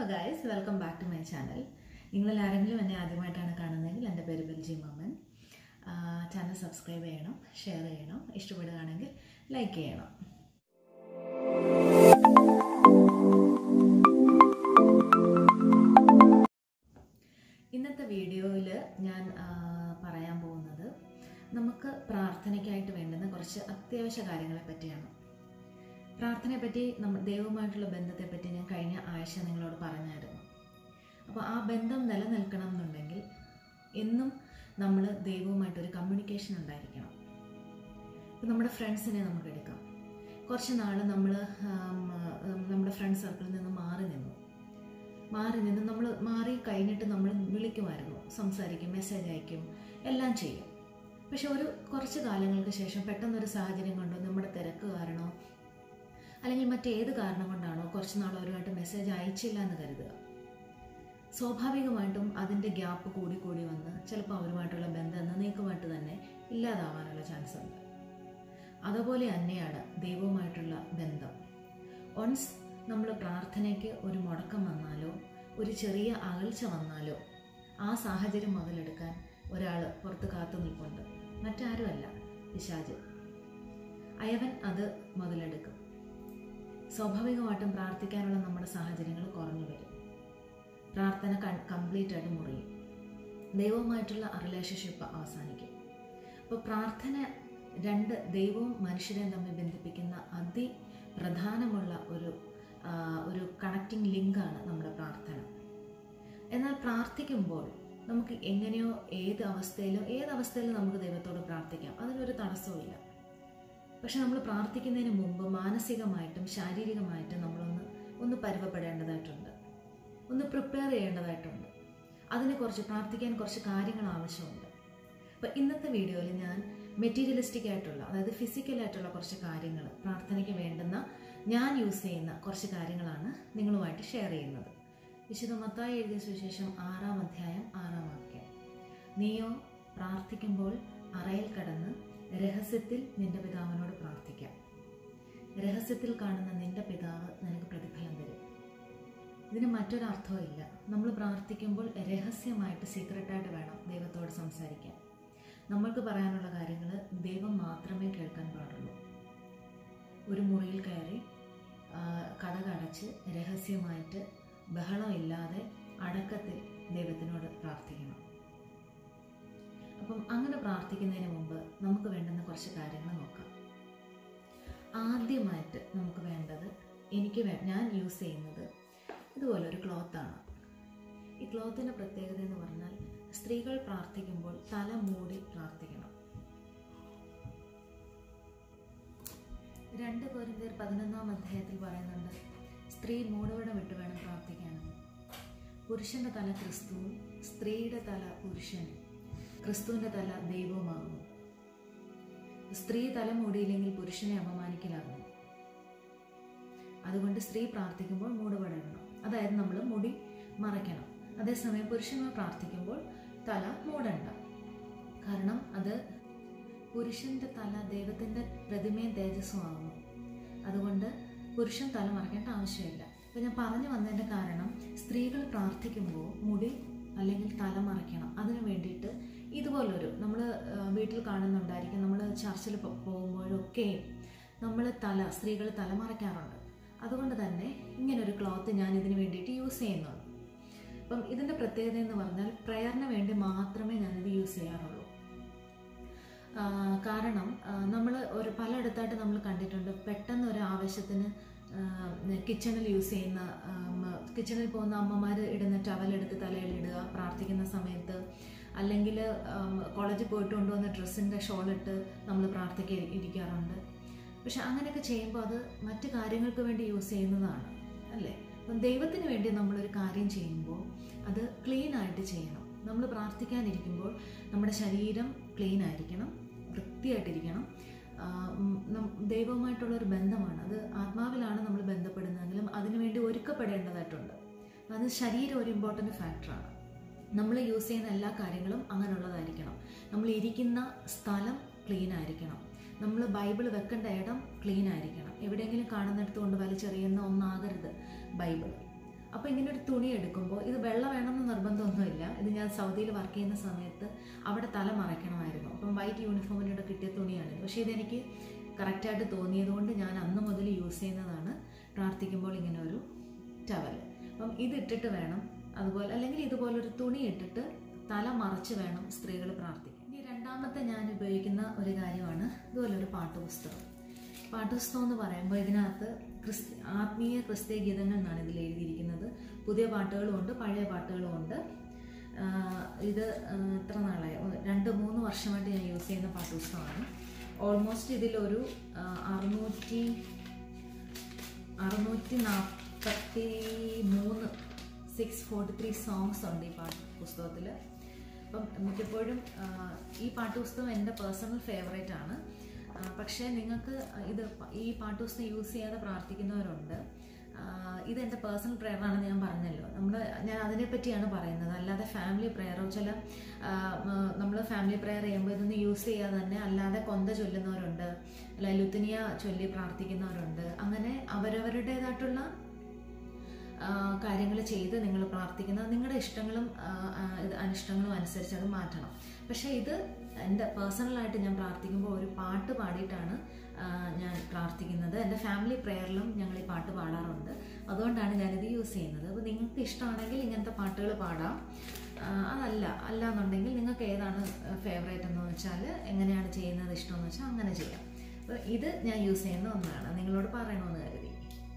Guys welcome back to my channel നിങ്ങളിൽ ആരെങ്കിലും എന്നെ ആദ്യമായിട്ടാണ് കാണുന്നതെങ്കിൽ എൻ്റെ പേര് ബെൽജി മമ്മൻ ചാനൽ സബ്സ്ക്രൈബ് ചെയ്യണം ഷെയർ ചെയ്യണം ഇഷ്ടപ്പെടുകയാണെങ്കിൽ ലൈക്ക് ചെയ്യണം ഇന്നത്തെ വീഡിയോയിൽ ഞാൻ ആ, പറയാൻ പോകുന്നത് നമുക്ക് പ്രാർത്ഥനയ്ക്കായിട്ട് വേണ്ടുന്ന കുറച്ച് അത്യാവശ്യ കാര്യങ്ങളെ പറ്റിയാണ് പ്രാർത്ഥനയെ പറ്റി നമ്മൾ ദൈവവുമായിട്ടുള്ള ബന്ധത്തെ പറ്റി ഞാൻ കഴിഞ്ഞ ആഴ്ച നിങ്ങളോട് പറഞ്ഞായിരുന്നു അപ്പോൾ ആ ബന്ധം നിലനിൽക്കണം എന്നുണ്ടെങ്കിൽ എന്നും നമ്മൾ ദൈവവുമായിട്ടൊരു കമ്മ്യൂണിക്കേഷൻ ഉണ്ടായിരിക്കണം ഇപ്പം നമ്മുടെ ഫ്രണ്ട്സിനെ നമുക്ക് എടുക്കാം കുറച്ച് നാൾ നമ്മൾ നമ്മുടെ ഫ്രണ്ട് സർക്കിളിൽ നിന്ന് മാറി നിന്നു മാറി നിന്ന് നമ്മൾ മാറി കഴിഞ്ഞിട്ട് നമ്മൾ വിളിക്കുമായിരുന്നു സംസാരിക്കും മെസ്സേജ് അയക്കും എല്ലാം ചെയ്യും പക്ഷെ ഒരു കുറച്ച് കാലങ്ങൾക്ക് ശേഷം പെട്ടെന്നൊരു സാഹചര്യം കൊണ്ടോ നമ്മുടെ തിരക്ക് കാരണമോ അല്ലെങ്കിൽ മറ്റേത് കാരണം കൊണ്ടാണോ കുറച്ച് നാൾ അവരുമായിട്ട് മെസ്സേജ് അയച്ചില്ല എന്ന് കരുതുക സ്വാഭാവികമായിട്ടും അതിൻ്റെ ഗ്യാപ്പ് കൂടി കൂടി വന്ന് ചിലപ്പോൾ അവരുമായിട്ടുള്ള ബന്ധം എന്നേക്കുമായിട്ട് തന്നെ ഇല്ലാതാവാനുള്ള ചാൻസ് ഉണ്ട് അതുപോലെ തന്നെയാണ് ദൈവവുമായിട്ടുള്ള ബന്ധം ഒൺസ് നമ്മൾ പ്രാർത്ഥനയ്ക്ക് ഒരു മുടക്കം വന്നാലോ ഒരു ചെറിയ അകൽച്ച വന്നാലോ ആ സാഹചര്യം മുതലെടുക്കാൻ ഒരാൾ പുറത്ത് കാത്തു നിൽപ്പുണ്ട് മറ്റാരുമല്ല പിശാജ് അയവൻ അത് മുതലെടുക്കും സ്വാഭാവികമായിട്ടും പ്രാർത്ഥിക്കാനുള്ള നമ്മുടെ സാഹചര്യങ്ങൾ കുറഞ്ഞു വരും പ്രാർത്ഥന കംപ്ലീറ്റ് ആയിട്ട് മുറിയും ദൈവവുമായിട്ടുള്ള റിലേഷൻഷിപ്പ് അവസാനിക്കും അപ്പോൾ പ്രാർത്ഥന രണ്ട് ദൈവവും മനുഷ്യരെയും തമ്മിൽ ബന്ധിപ്പിക്കുന്ന അതിപ്രധാനമുള്ള ഒരു ആ, ഒരു കണക്റ്റിംഗ് ലിങ്കാണ് നമ്മുടെ പ്രാർത്ഥന എന്നാൽ പ്രാർത്ഥിക്കുമ്പോൾ നമുക്ക് എങ്ങനെയോ ഏത് അവസ്ഥയിലും ഏത് അവസ്ഥയിലും നമുക്ക് ദൈവത്തോട് പ്രാർത്ഥിക്കാം അതിനൊരു തടസ്സവുമില്ല പക്ഷെ നമ്മൾ പ്രാർത്ഥിക്കുന്നതിന് മുമ്പ് മാനസികമായിട്ടും ശാരീരികമായിട്ടും നമ്മളൊന്ന് ഒന്ന് പരുവപ്പെടേണ്ടതായിട്ടുണ്ട് ഒന്ന് പ്രിപ്പയർ ചെയ്യേണ്ടതായിട്ടുണ്ട് അതിന് കുറച്ച് പ്രാർത്ഥിക്കാൻ കുറച്ച് കാര്യങ്ങൾ ആവശ്യമുണ്ട് അപ്പോൾ ഇന്നത്തെ വീഡിയോയിൽ ഞാൻ മെറ്റീരിയലിസ്റ്റിക് ആയിട്ടുള്ള അതായത് ഫിസിക്കലായിട്ടുള്ള കുറച്ച് കാര്യങ്ങൾ പ്രാർത്ഥനയ്ക്ക് വേണ്ടുന്ന ഞാൻ യൂസ് ചെയ്യുന്ന കുറച്ച് കാര്യങ്ങളാണ് നിങ്ങളുമായിട്ട് ഷെയർ ചെയ്യുന്നത് വിശുദ്ധ മത്തായി എഴുതിയ സുവിശേഷം ആറാം അധ്യായം ആറാം വാക്യം നീയോ പ്രാർത്ഥിക്കുമ്പോൾ അറയിൽ കടന്ന് രഹസ്യത്തിൽ നിന്റെ പിതാവിനോട് പ്രാർത്ഥിക്കാം രഹസ്യത്തിൽ കാണുന്ന നിന്റെ പിതാവ് നിനക്ക് പ്രതിഫലം തരും ഇതിന് മറ്റൊരർത്ഥവും ഇല്ല നമ്മൾ പ്രാർത്ഥിക്കുമ്പോൾ രഹസ്യമായിട്ട് സീക്രട്ടായിട്ട് വേണം ദൈവത്തോട് സംസാരിക്കാൻ നമ്മൾക്ക് പറയാനുള്ള കാര്യങ്ങൾ ദൈവം മാത്രമേ കേൾക്കാൻ പാടുള്ളൂ ഒരു മുറിയിൽ കയറി ആ, കടകടച്ച് രഹസ്യമായിട്ട് ബഹളമില്ലാതെ അടക്കത്തിൽ ദൈവത്തിനോട് പ്രാർത്ഥിക്കണം അപ്പം അങ്ങനെ പ്രാർത്ഥിക്കുന്നതിന് മുമ്പ് നമുക്ക് വേണ്ടുന്ന കുറച്ച് കാര്യങ്ങൾ നോക്കാം ആദ്യമായിട്ട് നമുക്ക് വേണ്ടത് എനിക്ക് വേ ഞാൻ യൂസ് ചെയ്യുന്നത് ഇതുപോലെ ഒരു ക്ലോത്താണ് ഈ ക്ലോത്തിൻ്റെ പ്രത്യേകത എന്ന് പറഞ്ഞാൽ സ്ത്രീകൾ പ്രാർത്ഥിക്കുമ്പോൾ തല മൂടി പ്രാർത്ഥിക്കണം രണ്ട് കോരിന്തേർ പതിനൊന്നാം അധ്യായത്തിൽ പറയുന്നുണ്ട് സ്ത്രീ മൂടുവിടം വിട്ട് വേണം പ്രാർത്ഥിക്കാനെന്ന് പുരുഷന്റെ തല ക്രിസ്തുവും സ്ത്രീയുടെ തല പുരുഷനും ക്രിസ്തുവിന്റെ തല ദൈവവുമാകുന്നു സ്ത്രീ തല മൂടിയില്ലെങ്കിൽ പുരുഷനെ അപമാനിക്കലാകുന്നു അതുകൊണ്ട് സ്ത്രീ പ്രാർത്ഥിക്കുമ്പോൾ മൂടുപടരണം അതായത് നമ്മൾ മുടി മറയ്ക്കണം അതേസമയം പുരുഷന്മാർ പ്രാർത്ഥിക്കുമ്പോൾ തല മൂടണ്ട കാരണം അത് പുരുഷന്റെ തല ദൈവത്തിന്റെ പ്രതിമയും തേജസ്സും ആകുന്നു അതുകൊണ്ട് പുരുഷൻ തല മറയ്ക്കേണ്ട ആവശ്യമില്ല ഇപ്പം ഞാൻ പറഞ്ഞു വന്നതിൻ്റെ കാരണം സ്ത്രീകൾ പ്രാർത്ഥിക്കുമ്പോൾ മുടി അല്ലെങ്കിൽ തല മറയ്ക്കണം അതിനു വേണ്ടിയിട്ട് ഇതുപോലൊരു നമ്മൾ വീട്ടിൽ കാണുന്നുണ്ടായിരിക്കും നമ്മൾ ചർച്ചിൽ പോ- പോകുമ്പോഴൊക്കെ നമ്മൾ തല സ്ത്രീകൾ തല മറയ്ക്കാറുണ്ട് അതുകൊണ്ട് തന്നെ ഇങ്ങനൊരു ക്ലോത്ത് ഞാൻ ഇതിന് വേണ്ടിയിട്ട് യൂസ് ചെയ്യുന്നുണ്ട് അപ്പം ഇതിൻ്റെ പ്രത്യേകത എന്ന് പറഞ്ഞാൽ പ്രയറിന് വേണ്ടി മാത്രമേ ഞാനിത് യൂസ് ചെയ്യാറുള്ളൂ ആ, കാരണം നമ്മൾ ഒരു പലയിടത്തായിട്ട് നമ്മൾ കണ്ടിട്ടുണ്ട് പെട്ടെന്ന് ഒരു ആവശ്യത്തിന് കിച്ചണിൽ യൂസ് ചെയ്യുന്ന കിച്ചണിൽ പോകുന്ന അമ്മമാർ ഇടുന്ന ടവലെടുത്ത് തലയിലിടുക പ്രാർത്ഥിക്കുന്ന സമയത്ത് അല്ലെങ്കിൽ കോളേജിൽ പോയിട്ട് കൊണ്ടുവന്ന ഡ്രസ്സിൻ്റെ ഷോളിട്ട് നമ്മൾ പ്രാർത്ഥിക്ക ഇരിക്കാറുണ്ട് പക്ഷെ അങ്ങനെയൊക്കെ ചെയ്യുമ്പോൾ അത് മറ്റു കാര്യങ്ങൾക്ക് വേണ്ടി യൂസ് ചെയ്യുന്നതാണ് അല്ലേ അപ്പം ദൈവത്തിന് വേണ്ടി നമ്മളൊരു കാര്യം ചെയ്യുമ്പോൾ അത് ക്ലീൻ ആയിട്ട് ചെയ്യണം നമ്മൾ പ്രാർത്ഥിക്കാനിരിക്കുമ്പോൾ നമ്മുടെ ശരീരം ക്ലീൻ ആയിരിക്കണം വൃത്തിയായിട്ടിരിക്കണം ആ, ഉം, നം- ദൈവവുമായിട്ടുള്ളൊരു ബന്ധമാണ് അത് ആത്മാവിലാണ് നമ്മൾ ബന്ധപ്പെടുന്നതെങ്കിലും അതിനുവേണ്ടി ഒരുക്കപ്പെടേണ്ടതായിട്ടുണ്ട് അത് ശരീരം ഒരു ഇമ്പോർട്ടൻറ്റ് ഫാക്ടറാണ് നമ്മൾ യൂസ് ചെയ്യുന്ന എല്ലാ കാര്യങ്ങളും അങ്ങനെയുള്ളതായിരിക്കണം നമ്മൾ ഇരിക്കുന്ന സ്ഥലം ക്ലീൻ ആയിരിക്കണം നമ്മൾ ബൈബിൾ വെക്കേണ്ട ഇടം ക്ലീൻ ആയിരിക്കണം എവിടെയെങ്കിലും കാണുന്നിടത്ത് കൊണ്ട് വലിച്ചെറിയുന്ന ഒന്നാകരുത് ബൈബിൾ അപ്പോൾ ഇങ്ങനെ ഒരു തുണി എടുക്കുമ്പോൾ ഇത് വെള്ള വേണമെന്ന് നിർബന്ധമൊന്നുമില്ല ഇത് ഞാൻ സൗദിയിൽ വർക്ക് ചെയ്യുന്ന സമയത്ത് അവിടെ തല മറയ്ക്കണമായിരുന്നു അപ്പം വൈറ്റ് യൂണിഫോമിലൂടെ കിട്ടിയ തുണിയാണ് പക്ഷേ ഇതെനിക്ക് കറക്റ്റായിട്ട് തോന്നിയത് കൊണ്ട് ഞാൻ അന്ന് മുതൽ യൂസ് ചെയ്യുന്നതാണ് പ്രാർത്ഥിക്കുമ്പോൾ ഇങ്ങനെ ഒരു ടവൽ അപ്പം ഇത് ഇട്ടിട്ട് വേണം അതുപോലെ അല്ലെങ്കിൽ ഇതുപോലൊരു തുണി ഇട്ടിട്ട് തല മറച്ച് വേണം സ്ത്രീകൾ പ്രാർത്ഥിക്കാൻ ഇനി രണ്ടാമത്തെ ഞാൻ ഉപയോഗിക്കുന്ന ഒരു കാര്യമാണ് ഇതുപോലൊരു പാട്ടുപുസ്തകം പാട്ടുപുസ്തകം എന്ന് പറയുമ്പോൾ ഇതിനകത്ത് ക്രിസ്തി ആത്മീയ ക്രിസ്തീയ ഗീതങ്ങൾ എന്നാണ് ഇതിൽ എഴുതിയിരിക്കുന്നത് പുതിയ പാട്ടുകളും ഉണ്ട് പഴയ പാട്ടുകളും ഉണ്ട് ആഹ് ഇത് ആഹ് എത്ര നാളായി ഒന്ന് രണ്ട് മൂന്ന് വർഷമായിട്ട് ഞാൻ യൂസ് ചെയ്യുന്ന പാട്ടുപുസ്തകമാണ് ഓൾമോസ്റ്റ് ഇതിലൊരു ആഹ് അറുന്നൂറ്റി അറുന്നൂറ്റി നാൽപ്പത്തി മൂന്ന് സിക്സ് ഫോർട്ടി ത്രീ സോങ്സ് ഉണ്ട് ഈ പാട്ട് പുസ്തകത്തിൽ അപ്പം മിക്കപ്പോഴും ആ, ഈ പാട്ടുപുസ്തകം എൻ്റെ പേഴ്സണൽ ഫേവറേറ്റ് ആണ് ആ, പക്ഷേ നിങ്ങൾക്ക് ഇത് പ- ഈ പാട്ടുപുസ്തകം യൂസ് ചെയ്യാതെ പ്രാർത്ഥിക്കുന്നവരുണ്ട് ആ, ഇത് എൻ്റെ പേഴ്സണൽ പ്രെയർ ആണെന്ന് ഞാൻ പറഞ്ഞല്ലോ നമ്മൾ ഞാൻ അതിനെ പറ്റിയാണ് പറയുന്നത് അല്ലാതെ ഫാമിലി പ്രെയറോ ചില നമ്മൾ ഫാമിലി പ്രെയർ ചെയ്യുമ്പോൾ ഇതൊന്നും യൂസ് ചെയ്യാതെ തന്നെ അല്ലാതെ കൊന്ത ചൊല്ലുന്നവരുണ്ട് അല്ല ലുത്തിനിയ ചൊല്ലി പ്രാർത്ഥിക്കുന്നവരുണ്ട് അങ്ങനെ അവരവരുടേതായിട്ടുള്ള കാര്യങ്ങൾ ചെയ്ത് നിങ്ങൾ പ്രാർത്ഥിക്കുന്നത് നിങ്ങളുടെ ഇഷ്ടങ്ങളും ആ, ആ, ഇത് അനിഷ്ടങ്ങളും അനുസരിച്ച് അത് മാറ്റണം പക്ഷേ ഇത് എൻ്റെ പേഴ്സണലായിട്ട് ഞാൻ പ്രാർത്ഥിക്കുമ്പോൾ ഒരു പാട്ട് പാടിയിട്ടാണ് ആ, ഞാൻ പ്രാർത്ഥിക്കുന്നത് എൻ്റെ ഫാമിലി പ്രെയറിലും ഞങ്ങൾ ഈ പാട്ട് പാടാറുണ്ട് അതുകൊണ്ടാണ് ഞാനിത് യൂസ് ചെയ്യുന്നത് അപ്പോൾ നിങ്ങൾക്ക് ഇഷ്ടമാണെങ്കിൽ ഇങ്ങനത്തെ പാട്ടുകൾ പാടാം ആ, അതല്ല അല്ല എന്നുണ്ടെങ്കിൽ നിങ്ങൾക്ക് ഏതാണ് ഫേവറേറ്റ് എന്ന് വെച്ചാൽ എങ്ങനെയാണ് ചെയ്യുന്നത് ഇഷ്ടമെന്ന് വെച്ചാൽ അങ്ങനെ ചെയ്യാം അപ്പോൾ ഇത് ഞാൻ യൂസ് ചെയ്യുന്ന ഒന്നാണ് നിങ്ങളോട് പറയണമെന്ന് കരുതി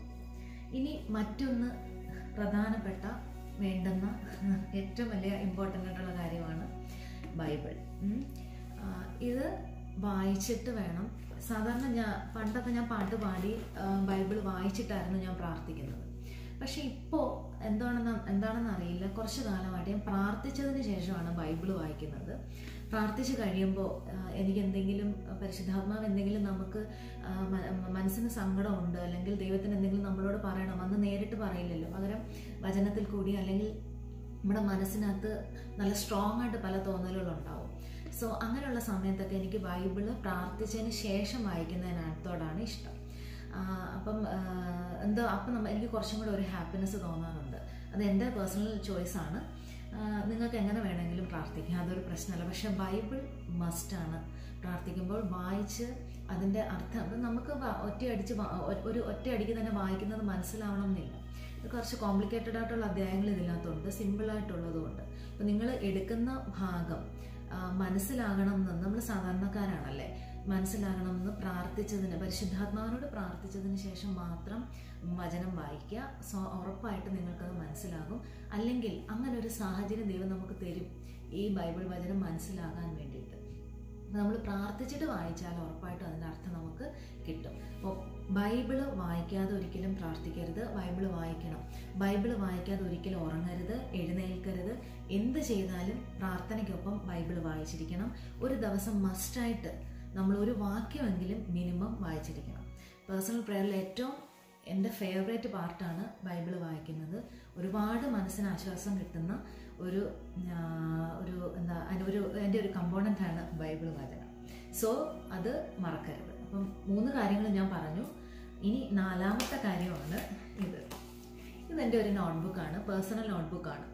ഇനി മറ്റൊന്ന് പ്രധാനപ്പെട്ട വേണ്ടുന്ന ഏറ്റവും വലിയ ഇമ്പോർട്ടൻ്റ് ആയിട്ടുള്ള കാര്യമാണ് ബൈബിൾ ഉം. ആ, ഇത് വായിച്ചിട്ട് വേണം സാധാരണ ഞാൻ പണ്ടൊക്കെ ഞാൻ പാട്ട് പാടി ആ, ബൈബിൾ വായിച്ചിട്ടായിരുന്നു ഞാൻ പ്രാർത്ഥിക്കുന്നത് പക്ഷെ ഇപ്പോൾ എന്താണെന്ന് എന്താണെന്ന് അറിയില്ല കുറച്ച് കാലമായിട്ട് ഞാൻ പ്രാർത്ഥിച്ചതിന് ശേഷമാണ് ബൈബിൾ വായിക്കുന്നത് പ്രാർത്ഥിച്ച് കഴിയുമ്പോൾ ആ, എനിക്ക് എന്തെങ്കിലും ആ, പരിശുദ്ധാത്മാവ് എന്തെങ്കിലും നമുക്ക് ആ, മ- മ- മനസ്സിന് സങ്കടമുണ്ട് അല്ലെങ്കിൽ ദൈവത്തിന് എന്തെങ്കിലും നമ്മളോട് പറയണം അന്ന് നേരിട്ട് പറയില്ലല്ലോ പകരം വചനത്തിൽ കൂടി അല്ലെങ്കിൽ നമ്മുടെ മനസ്സിനകത്ത് നല്ല സ്ട്രോങ് ആയിട്ട് പല തോന്നലുകളുണ്ടാവും സോ അങ്ങനെയുള്ള സമയത്തൊക്കെ എനിക്ക് ബൈബിള് പ്രാർത്ഥിച്ചതിന് ശേഷം വായിക്കുന്നതിനകത്തോടാണ് ഇഷ്ടം ആ, അപ്പം ആ, എന്തോ അപ്പം നമ്മ എനിക്ക് കുറച്ചും കൂടെ ഒരു ഹാപ്പിനെസ് തോന്നാറുണ്ട് അത് എൻ്റെ പേഴ്സണൽ ചോയ്സാണ് നിങ്ങൾക്ക് എങ്ങനെ വേണമെങ്കിലും പ്രാർത്ഥിക്കാം അതൊരു പ്രശ്നമല്ല പക്ഷെ ബൈബിൾ മസ്റ്റാണ് പ്രാർത്ഥിക്കുമ്പോൾ വായിച്ച് അതിൻ്റെ അർത്ഥം അത് നമുക്ക് വ- ഒറ്റയടിച്ച് വ- ഒ- ഒരു ഒറ്റയടിക്ക് തന്നെ വായിക്കുന്നത് മനസ്സിലാവണം എന്നില്ല ഇത് കുറച്ച് കോംപ്ലിക്കേറ്റഡ് ആയിട്ടുള്ള അധ്യായങ്ങൾ ഇതിനകത്തുണ്ട് സിമ്പിളായിട്ടുള്ളതുകൊണ്ട് അപ്പം നിങ്ങൾ എടുക്കുന്ന ഭാഗം ആ, മനസ്സിലാകണം എന്ന് നമ്മൾ സാധാരണക്കാരാണല്ലേ മനസ്സിലാകണമെന്ന് പ്രാർത്ഥിച്ചതിന് പരിശുദ്ധാത്മാവിനോട് പ്രാർത്ഥിച്ചതിന് ശേഷം മാത്രം വചനം വായിക്കുക സോ ഉറപ്പായിട്ട് നിങ്ങൾക്കത് മനസ്സിലാകും അല്ലെങ്കിൽ അങ്ങനെ ഒരു സാഹചര്യം ദൈവം നമുക്ക് തരും ഈ ബൈബിൾ വചനം മനസ്സിലാകാൻ വേണ്ടിയിട്ട് നമ്മൾ പ്രാർത്ഥിച്ചിട്ട് വായിച്ചാൽ ഉറപ്പായിട്ടും അതിൻ്റെ അർത്ഥം നമുക്ക് കിട്ടും അപ്പോൾ ബൈബിള് വായിക്കാതെ ഒരിക്കലും പ്രാർത്ഥിക്കരുത് ബൈബിള് വായിക്കണം ബൈബിള് വായിക്കാതെ ഒരിക്കലും ഉറങ്ങരുത് എഴുന്നേൽക്കരുത് എന്ത് ചെയ്താലും പ്രാർത്ഥനയ്ക്കൊപ്പം ബൈബിള് വായിച്ചിരിക്കണം ഒരു ദിവസം മസ്റ്റായിട്ട് നമ്മൾ ഒരു വാക്യമെങ്കിലും മിനിമം വായിച്ചിരിക്കണം പേഴ്സണൽ പ്രെയറിൽ ഏറ്റവും എൻ്റെ ഫേവറേറ്റ് പാർട്ടാണ് ബൈബിള് വായിക്കുന്നത് ഒരുപാട് മനസ്സിന് ആശ്വാസം കിട്ടുന്ന ഒരു ആ, ഒരു എന്താ അതിൻ്റെ ഒരു എൻ്റെ ഒരു കമ്പോണൻ്റ് ആണ് ബൈബിൾ വാചനം സോ അത് മറക്കരുത് അപ്പം മൂന്ന് കാര്യങ്ങൾ ഞാൻ പറഞ്ഞു ഇനി നാലാമത്തെ കാര്യമാണ് ഇത് ഇതെൻ്റെ ഒരു നോട്ട്ബുക്കാണ് പേഴ്സണൽ നോട്ട്ബുക്കാണ്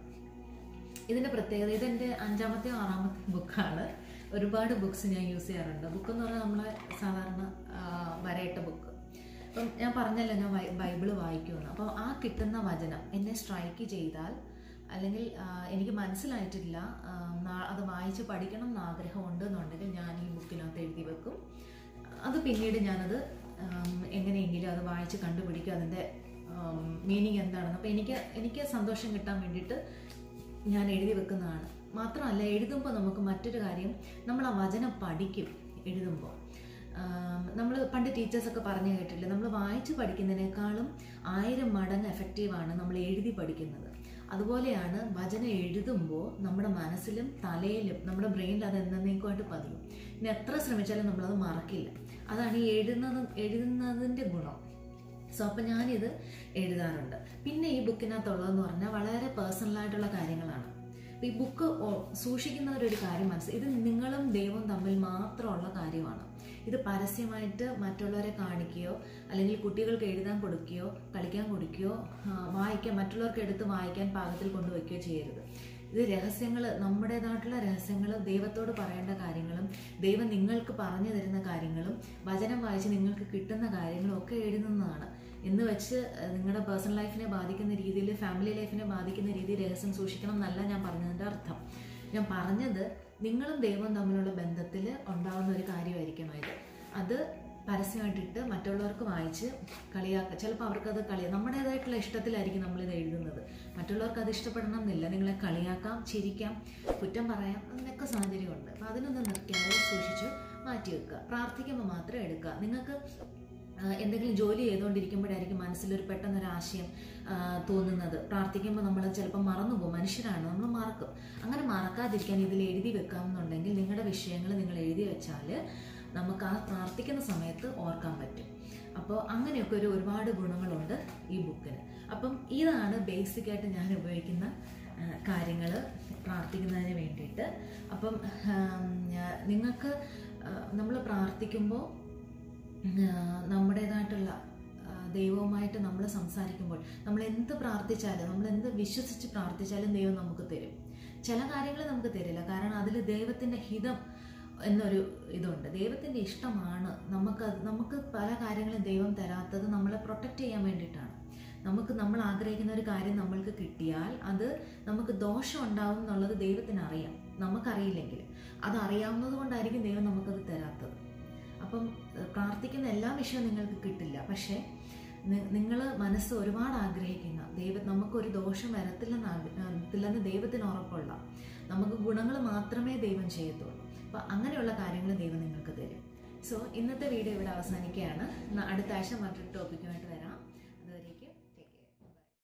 ഇതിൻ്റെ പ്രത്യേകത ഇതെൻ്റെ അഞ്ചാമത്തെയോ ആറാമത്തെ ബുക്കാണ് ഒരുപാട് ബുക്സ് ഞാൻ യൂസ് ചെയ്യാറുണ്ട് ബുക്ക് എന്ന് പറഞ്ഞാൽ നമ്മളെ സാധാരണ ആ, വരയിട്ട ബുക്ക് അപ്പം ഞാൻ പറഞ്ഞല്ലോ ഞാൻ ബൈ- ബൈബിള് വായിക്കുമെന്ന് അപ്പോൾ ആ കിട്ടുന്ന വചനം എന്നെ സ്ട്രൈക്ക് ചെയ്താൽ അല്ലെങ്കിൽ ആ, എനിക്ക് മനസ്സിലായിട്ടില്ല ആ, നാ- അത് വായിച്ച് പഠിക്കണം എന്ന് ആഗ്രഹമുണ്ട് എന്നുണ്ടെങ്കിൽ ഞാൻ ഈ ബുക്കിനകത്ത് എഴുതി വെക്കും അത് പിന്നീട് ഞാനത് ആം, എങ്ങനെയെങ്കിലും അത് വായിച്ച് കണ്ടുപിടിക്കും അതിൻ്റെ മീനിങ് എന്താണെന്ന് അപ്പോൾ എനിക്ക് എനിക്ക് സന്തോഷം കിട്ടാൻ വേണ്ടിയിട്ട് ഞാൻ എഴുതി വെക്കുന്നതാണ് മാത്രമല്ല എഴുതുമ്പോൾ നമുക്ക് മറ്റൊരു കാര്യം നമ്മൾ ആ വചനം പഠിക്കും എഴുതുമ്പോൾ നമ്മൾ പണ്ട് ടീച്ചേഴ്സൊക്കെ പറഞ്ഞു കേട്ടില്ലേ നമ്മൾ വായിച്ച് പഠിക്കുന്നതിനേക്കാളും ആയിരം മടങ്ങ് എഫക്റ്റീവാണ് നമ്മൾ എഴുതി പഠിക്കുന്നത് അതുപോലെയാണ് വചനം എഴുതുമ്പോൾ നമ്മുടെ മനസ്സിലും തലയിലും നമ്മുടെ ബ്രെയിനിൽ അത് എന്നേക്കുമായിട്ട് പതിയും ഇനി എത്ര ശ്രമിച്ചാലും നമ്മളത് മറക്കില്ല അതാണ് ഈ എഴുതുന്നത് എഴുതുന്നതിൻ്റെ ഗുണം സോ അപ്പം ഞാനിത് എഴുതാറുണ്ട് പിന്നെ ഈ ബുക്കിനകത്തുള്ളതെന്ന് പറഞ്ഞാൽ വളരെ പേഴ്സണലായിട്ടുള്ള കാര്യങ്ങളാണ് അപ്പൊ ഈ ബുക്ക് സൂക്ഷിക്കുന്നവരൊരു കാര്യം മനസ്സിൽ ഇത് നിങ്ങളും ദൈവവും തമ്മിൽ മാത്രമുള്ള കാര്യമാണ് ഇത് പരസ്യമായിട്ട് മറ്റുള്ളവരെ കാണിക്കുകയോ അല്ലെങ്കിൽ കുട്ടികൾക്ക് എഴുതാൻ കൊടുക്കുകയോ കളിക്കാൻ കൊടുക്കുകയോ ആ, വായിക്കാൻ മറ്റുള്ളവർക്ക് എടുത്ത് വായിക്കാൻ പാകത്തിൽ കൊണ്ടുവയ്ക്കുകയോ ചെയ്യരുത് ഇത് രഹസ്യങ്ങൾ നമ്മുടേതായിട്ടുള്ള രഹസ്യങ്ങൾ ദൈവത്തോട് പറയേണ്ട കാര്യങ്ങളും ദൈവം നിങ്ങൾക്ക് പറഞ്ഞു തരുന്ന കാര്യങ്ങളും വചനം വായിച്ച് നിങ്ങൾക്ക് കിട്ടുന്ന കാര്യങ്ങളും ഒക്കെ എഴുതുന്നതാണ് എന്ന് വെച്ച് അഹ് നിങ്ങളുടെ പേഴ്സണൽ ലൈഫിനെ ബാധിക്കുന്ന രീതിയിൽ ഫാമിലി ലൈഫിനെ ബാധിക്കുന്ന രീതിയിൽ രഹസ്യം സൂക്ഷിക്കണം എന്നല്ല ഞാൻ പറഞ്ഞതിൻ്റെ അർത്ഥം ഞാൻ പറഞ്ഞത് നിങ്ങളും ദൈവവും തമ്മിലുള്ള ബന്ധത്തിൽ ഉണ്ടാകുന്ന ഒരു കാര്യമായിരിക്കണം ഇത് അത് പരസ്യമായിട്ടിട്ട് മറ്റുള്ളവർക്ക് വായിച്ച് കളിയാക്കുക ചിലപ്പോൾ അവർക്കത് കളി നമ്മുടേതായിട്ടുള്ള ഇഷ്ടത്തിലായിരിക്കും നമ്മളിത് എഴുതുന്നത് മറ്റുള്ളവർക്ക് അത് ഇഷ്ടപ്പെടണം എന്നില്ല നിങ്ങളെ കളിയാക്കാം ചിരിക്കാം കുറ്റം പറയാം അതിനൊക്കെ സാഹചര്യമുണ്ട് അപ്പം അതിനൊന്നും നിർത്തിയാതെ സൂക്ഷിച്ചു മാറ്റി വെക്കുക പ്രാർത്ഥിക്കുമ്പോൾ മാത്രം എടുക്കുക നിങ്ങൾക്ക് ആ, എന്തെങ്കിലും ജോലി ചെയ്തുകൊണ്ടിരിക്കുമ്പോഴായിരിക്കും മനസ്സിലൊരു പെട്ടെന്നൊരു ആശയം ആ, തോന്നുന്നത് പ്രാർത്ഥിക്കുമ്പോൾ നമ്മൾ ചിലപ്പോൾ മറന്നുപോകും മനുഷ്യരാണ് നമ്മൾ മറക്കും അങ്ങനെ മറക്കാതിരിക്കാൻ ഇതിൽ എഴുതി വെക്കാമെന്നുണ്ടെങ്കിൽ നിങ്ങളുടെ വിഷയങ്ങൾ നിങ്ങൾ എഴുതി വെച്ചാൽ നമുക്ക് ആ പ്രാർത്ഥിക്കുന്ന സമയത്ത് ഓർക്കാൻ പറ്റും അപ്പോൾ അങ്ങനെയൊക്കെ ഒരു ഒരുപാട് ഗുണങ്ങളുണ്ട് ഈ ബുക്കിന് അപ്പം ഇതാണ് ബേസിക്കായിട്ട് ഞാൻ ഉപയോഗിക്കുന്ന കാര്യങ്ങൾ പ്രാർത്ഥിക്കുന്നതിന് വേണ്ടിയിട്ട് അപ്പം ആം, ഞാ- നിങ്ങൾക്ക് നമ്മൾ പ്രാർത്ഥിക്കുമ്പോൾ ആഹ് നമ്മുടേതായിട്ടുള്ള ആഹ് ദൈവവുമായിട്ട് നമ്മൾ സംസാരിക്കുമ്പോൾ നമ്മൾ എന്ത് പ്രാർത്ഥിച്ചാലും നമ്മൾ എന്ത് വിശ്വസിച്ച് പ്രാർത്ഥിച്ചാലും ദൈവം നമുക്ക് തരും ചില കാര്യങ്ങൾ നമുക്ക് തരില്ല കാരണം അതിൽ ദൈവത്തിൻ്റെ ഹിതം എന്നൊരു ഇതുണ്ട് ദൈവത്തിൻ്റെ ഇഷ്ടമാണ് നമുക്ക് നമുക്ക് പല കാര്യങ്ങളും ദൈവം തരാത്തത് നമ്മളെ പ്രൊട്ടക്റ്റ് ചെയ്യാൻ വേണ്ടിയിട്ടാണ് നമുക്ക് നമ്മൾ ആഗ്രഹിക്കുന്ന ഒരു കാര്യം നമ്മൾക്ക് കിട്ടിയാൽ അത് നമുക്ക് ദോഷം ഉണ്ടാവും എന്നുള്ളത് ദൈവത്തിന് അറിയാം നമുക്കറിയില്ലെങ്കിൽ അത് അറിയാവുന്നത് കൊണ്ടായിരിക്കും ദൈവം നമുക്കത് തരാത്തത് അപ്പം ഏഹ്, പ്രാർത്ഥിക്കുന്ന എല്ലാ വിഷയവും നിങ്ങൾക്ക് കിട്ടില്ല പക്ഷേ നിങ്ങൾ മനസ്സ് ഒരുപാട് ആഗ്രഹിക്കുന്ന ദൈവ നമുക്കൊരു ദോഷം വരത്തില്ലെന്ന് ആഗ്ര- ഏഹ്, ത്തില്ലെന്ന് ദൈവത്തിന് ഉറപ്പുള്ള നമുക്ക് ഗുണങ്ങൾ മാത്രമേ ദൈവം ചെയ്യത്തുള്ളൂ അപ്പം അങ്ങനെയുള്ള കാര്യങ്ങൾ ദൈവം നിങ്ങൾക്ക് തരും സോ ഇന്നത്തെ വീഡിയോ ഇവിടെ അവസാനിക്കുകയാണ് ന- അടുത്ത ആഴ്ച മറ്റൊരു ടോപ്പിക്കുമായിട്ട് വരാം